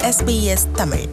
SBS Tamil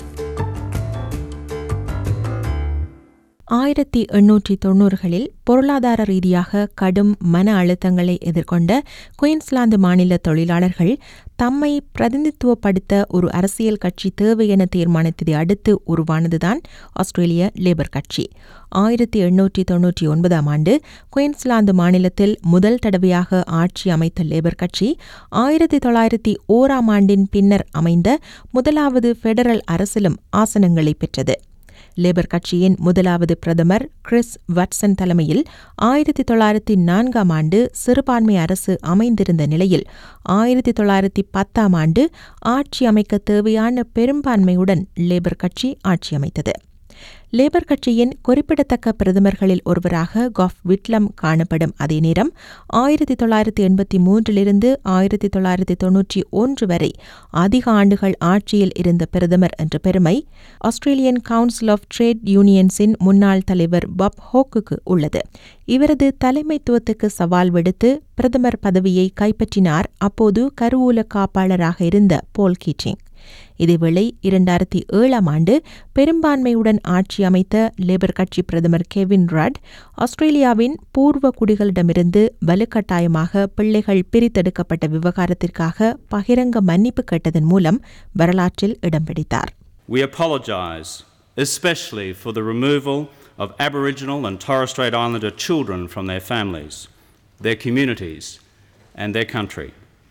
ஆயிரத்தி எண்ணூற்றி தொன்னூறுகளில் பொருளாதார ரீதியாக கடும் மன அழுத்தங்களை எதிர்கொண்ட குயின்ஸ்லாந்து மாநில தொழிலாளர்கள் தம்மை பிரதிநிதித்துவப்படுத்த ஒரு அரசியல் கட்சி தேவை என தீர்மானித்ததை அடுத்து உருவானதுதான் ஆஸ்திரேலிய லேபர் கட்சி ஆயிரத்தி எண்ணூற்றி தொன்னூற்றி ஒன்பதாம் ஆண்டு குயின்ஸ்லாந்து மாநிலத்தில் முதல் தடவையாக ஆட்சி அமைத்த லேபர் கட்சி ஆயிரத்தி தொள்ளாயிரத்தி ஓராம் ஆண்டின் பின்னர் அமைந்த முதலாவது ஃபெடரல் அரசிலும் ஆசனங்களை பெற்றது லேபர் கட்சியின் முதலாவது பிரதமர் கிறிஸ் வட்சன் தலைமையில் ஆயிரத்தி தொள்ளாயிரத்தி நான்காம் ஆண்டு சிறுபான்மை அரசு அமைந்திருந்த நிலையில் ஆயிரத்தி தொள்ளாயிரத்தி பத்தாம் ஆண்டு ஆட்சி அமைக்க தேவையான பெரும்பான்மையுடன் லேபர் கட்சி ஆட்சி அமைத்தது லேபர் கட்சியின் குறிப்பிடத்தக்க பிரதமர்களில் ஒருவராக காஃப் விட்லம் காணப்படும் அதே நேரம் ஆயிரத்தி தொள்ளாயிரத்தி எண்பத்தி மூன்றிலிருந்து ஆயிரத்தி தொள்ளாயிரத்தி தொன்னூற்றி ஒன்று வரை அதிக ஆண்டுகள் ஆட்சியில் இருந்த பிரதமர் என்ற பெருமை ஆஸ்திரேலியன் கவுன்சில் ஆஃப் ட்ரேட் யூனியன்ஸின் முன்னாள் தலைவர் பாப் ஹோக்குக்கு உள்ளது இவரது தலைமைத்துவத்துக்கு சவால் விடுத்து பிரதமர் பதவியை கைப்பற்றினார் அப்போது கருவூல காப்பாளராக இருந்த போல் கீச்சிங் இதேவேளை இரண்டாயிரத்தி ஏழாம் ஆண்டு பெரும்பான்மையுடன் ஆட்சி அமைத்த லேபர் கட்சி பிரதமர் கெவின் ரட் ஆஸ்திரேலியாவின் பூர்வ குடிகளிடமிருந்து வலுக்கட்டாயமாக பிள்ளைகள் பிரித்தெடுக்கப்பட்ட விவகாரத்திற்காக பகிரங்க மன்னிப்பு கேட்டதன் மூலம் வரலாற்றில் இடம் பிடித்தார் We apologise, especially for the removal of Aboriginal and Torres Strait Islander children from their families, their communities, and their country.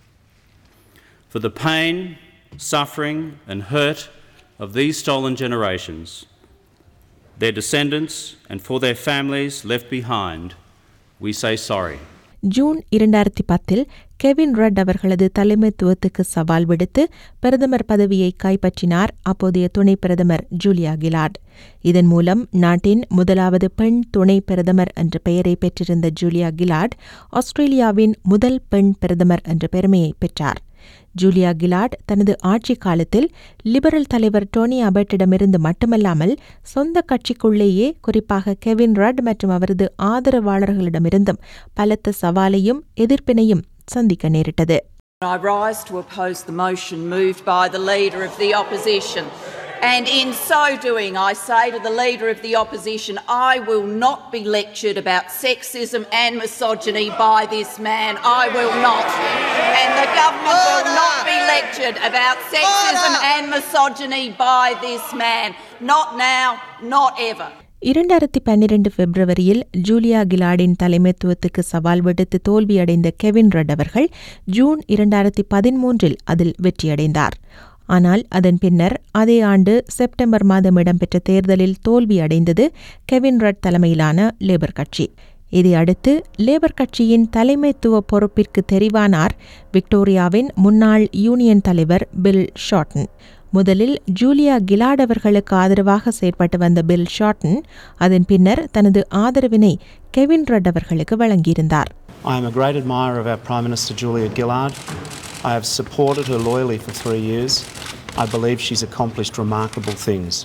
For the pain, suffering, and hurt of these stolen generations, their descendants, and for their families left behind, we say sorry. June இரண்டாயிரத்தி பத்தில் Kevin ரட் அவர்களது தலைமைத்துவத்துக்கு சவால் விடுத்து பிரதமர் பதவியை கைப்பற்றினார் அப்போதைய துணை பிரதமர் ஜூலியா கிலார்ட் இதன் மூலம் நாட்டின் முதலாவது பெண் துணை பிரதமர் என்ற பெயரை பெற்றிருந்த ஜூலியா கிலார்ட் ஆஸ்திரேலியாவின் முதல் பெண் பிரதமர் என்ற பெருமையை பெற்றார் ஜூலியா கிலார்ட் தனது ஆட்சி காலத்தில் லிபரல் தலைவர் டோனி அபர்ட்டிடமிருந்து மட்டுமல்லாமல் சொந்த கட்சிக்குள்ளேயே குறிப்பாக கெவின் ரட் மற்றும் அவரது ஆதரவாளர்களிடமிருந்தும் பலத்த சவாலையும் எதிர்ப்பினையும் சந்திக்க நேரிட்டது I rise to oppose the motion moved by the Leader of the Opposition. And in so doing, I say to the Leader of the Opposition, I will not be lectured about sexism and misogyny by this man. I will not. And the government will not be lectured about sexism and misogyny by this man. Not now, not ever. இரண்டாயிரத்தி பன்னிரண்டு பிப்ரவரியில் Julia கிலார்டின் தலைமைத்துவத்துக்கு சவால் விடுத்து தோல்வியடைந்த Kevin ரட் அவர்கள் June இரண்டாயிரத்தி பதிமூன்றில் அதில் வெற்றியடைந்தார் ஆனால் அதன் பின்னர் அதே ஆண்டு செப்டம்பர் மாதம் இடம்பெற்ற தேர்தலில் தோல்வியடைந்தது கெவின் ரட் தலைமையிலான லேபர் கட்சி இதை அடுத்து லேபர் கட்சியின் தலைமைத்துவ பொறுப்பிற்கு தெரிவானார் விக்டோரியாவின் முன்னாள் யூனியன் தலைவர் பில் ஷார்டன் முதலில் ஜூலியா கிலாட் அவர்களுக்கு ஆதரவாக செயற்பட்டு வந்த பில் ஷார்டன் அதன் பின்னர் தனது ஆதரவினை கெவின் ரட் அவர்களுக்கு வழங்கியிருந்தார் I am a great admirer of our Prime Minister Julia Gillard. I have supported her loyally for three years. I believe she's accomplished remarkable things.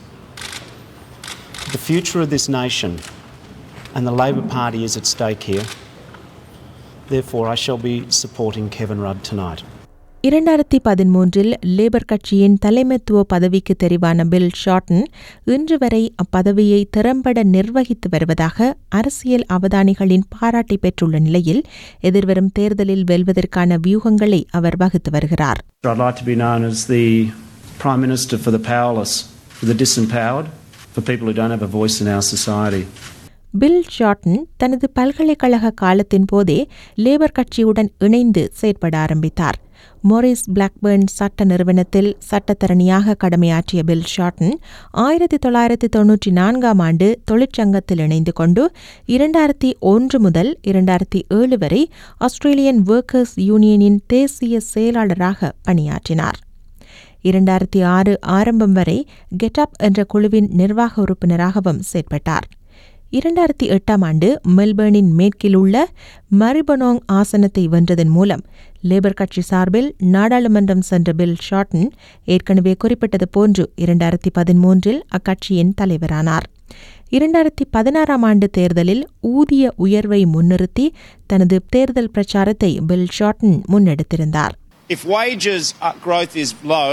The future of this nation and the Labor Party is at stake here. Therefore, I shall be supporting Kevin Rudd tonight. இரண்டாயிரத்தி பதிமூன்றில் labour கட்சியின் தலைமைத்துவ பதவிக்கு தெரிவான bill shorten இன்று வரை அப்பதவியை திறம்பட நிர்வகித்து வருவதாக அரசியல் அவதானிகளின் பாராட்டை பெற்றுள்ள நிலையில் எதிர்வரும் தேர்தலில் வெல்வதற்கான வியூகங்களை அவர் வகுத்து வருகிறார் I'd like to be known as the Prime Minister for the powerless, for the disempowered, for people who don't have a voice in our society. Bill Shorten தனது பல்கலைக்கழக காலத்தின் போதே லேபர் கட்சியுடன் இணைந்து செயற்பட ஆரம்பித்தார் மொரிஸ் பிளாக்பர்ன் சட்ட நிறுவனத்தில் சட்டத்தரணியாக கடமையாற்றிய பில் ஷார்டன் ஆயிரத்தி தொள்ளாயிரத்தி தொன்னூற்றி நான்காம் ஆண்டு தொழிற்சங்கத்தில் இணைந்து கொண்டு இரண்டாயிரத்தி ஒன்று முதல் இரண்டாயிரத்தி ஏழு வரை ஆஸ்திரேலியன் ஒர்க்கர்ஸ் யூனியனின் தேசிய செயலாளராக பணியாற்றினார் இரண்டாயிரத்தி ஆறு ஆரம்பம் வரை கெட்டப் என்ற குழுவின் நிர்வாக உறுப்பினராகவும் செயற்பட்டார் இரண்டாயிரத்தி எட்டாம் ஆண்டு மெல்பர்னின் மேற்கில் உள்ள மரிபனோங் ஆசனத்தை வென்றதன் மூலம் லேபர் கட்சி சார்பில் நாடாளுமன்றம் சென்ற பில் ஷார்டன் ஏற்கனவே குறிப்பிட்டது போன்று இரண்டாயிரத்தி பதிமூன்றில் அக்கட்சியின் தலைவரானார் இரண்டாயிரத்தி பதினாறாம் ஆண்டு தேர்தலில் ஊதிய உயர்வை முன்னிறுத்தி தனது தேர்தல் பிரச்சாரத்தை பில் ஷார்டன் முன்னெடுத்திருந்தார் If wages uh, growth is low,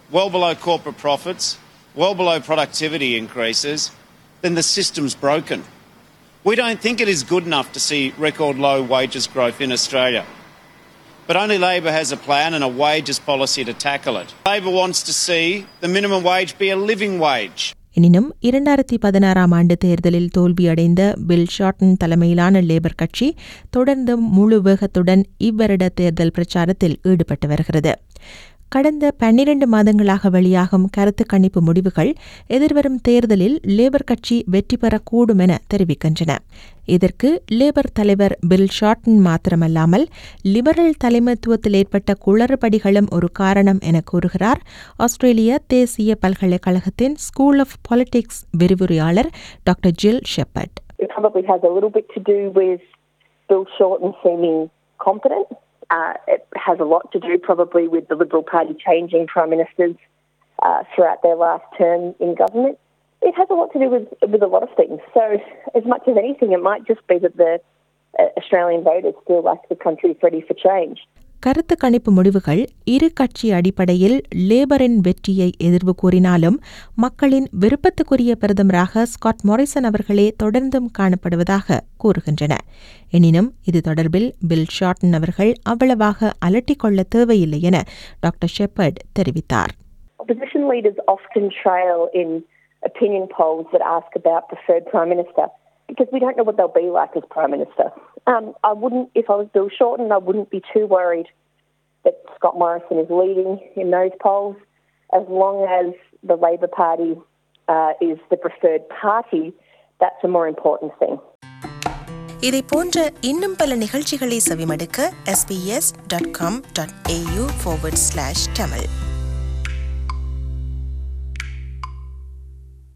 well below corporate profits, well below productivity increases, then the system's broken. We don't think it is good enough to see record low wages growth in Australia. But only Labor has a plan and a wages policy to tackle it. Labor wants to see the minimum wage be a living wage. எனினும் இரண்டாயிரத்தி பதினாறாம் ஆண்டு தேர்தலில் தோல்வியடைந்த bill shorten தலைமையிலான labour கட்சி தொடர்ந்தும் முழு வேகத்துடன் இவ்வருட தேர்தல் பிரச்சாரத்தில் ஈடுபட்டு வருகிறது கடந்த பன்னிரண்டு மாதங்களாக வெளியாகும் கருத்து கணிப்பு முடிவுகள் எதிர்வரும் தேர்தலில் லேபர் கட்சி வெற்றி பெறக்கூடும் என தெரிவிக்கின்றன இதற்கு லேபர் தலைவர் பில் ஷார்டன் மாத்திரமல்லாமல் லிபரல் தலைமைத்துவத்தில் ஏற்பட்ட குளறுபடிகளும் ஒரு காரணம் என கூறுகிறார் ஆஸ்திரேலிய தேசிய பல்கலைக்கழகத்தின் ஸ்கூல் ஆஃப் பாலிடிக்ஸ் விரிவுரையாளர் doctor Jill Sheppard It probably has a little bit to do with Bill Shorten seeming competent. Uh, it has a lot to do probably with the Liberal Party changing prime ministers uh, throughout their last term in government. It has a lot to do with with a lot of things. So, as much as anything, it might just be that the uh, Australian voters feel like the country's ready for change. கருத்து கணிப்பு முடிவுகள் இரு கட்சி அடிப்படையில் லேபரின் வெற்றியை எதிர்வு கூறினாலும் மக்களின் விருப்பத்துக்குரிய பிரதமராக ஸ்காட் மொரிசன் அவர்களே தொடர்ந்தும் காணப்படுவதாக கூறுகின்றன எனினும் இது தொடர்பில் பில் ஷார்டன் அவர்கள் அவ்வளவாக அலட்டிக்கொள்ள தேவையில்லை என டாக்டர் ஷெப்பர்ட் தெரிவித்தார் Opposition leaders often trail in opinion polls that ask about preferred prime minister because we don't know what they'll be like as prime minister. Um, I wouldn't, if I was Bill Shorten, I wouldn't be too worried that Scott Morrison is leading in those polls, as long as the Labor Party uh, is the preferred party. That's a more important thing. இதை போன்ற இன்னும் பல நிகழ்ச்சிகளை செவிமடுக்க sbs.com.au forward slash tamil